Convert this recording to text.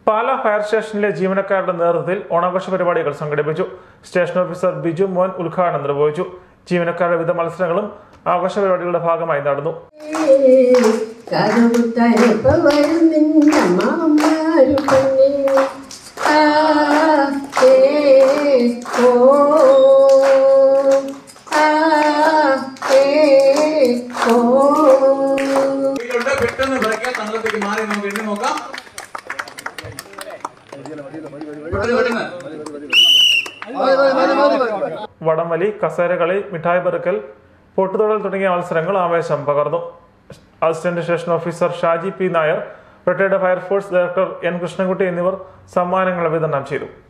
Pala fire സ്റ്റേഷനിലെ ജീവനക്കാരുടെ നേതൃത്വത്തിൽ ഓണാഘോഷ പരിപാടികൾ സംഘടിപ്പിച്ചു സ്റ്റേഷൻ ഓഫീസർ ബിജു മോൻ ഉദ്ഘാടനം നിർവഹിച്ചു ജീവനക്കാരുടെ വിവിധ മത്സരങ്ങളും ആഘോഷ പരിപാടികളുടെ ഭാഗമായി നടന്നു കറുത്തരപ്പ വരുന്നില്ല മാമാരു പെണ്ണേ ആ ഏ ഓ ആ ഏ ഓ ഇതിലുണ്ട് പെട്ടെന്ന് വിറയ്ക്കാൻ തങ്ങളത്തേക്ക് മാറി നമുക്ക് എണ്ണി നോക്കാം പെട്ടെന്ന് പെട്ടെന്ന് വടംവലി കസേരകളി മിഠായി പെറുക്കൽ പൊട്ടുതൊടൽ തുടങ്ങിയ മത്സരങ്ങൾ ആവേശം പകർന്നു assistant station officer Shaji P Nair retired fire force director N Krishnankutty എന്നിവർ സമ്മാനങ്ങൾ വിതരണം ചെയ്തു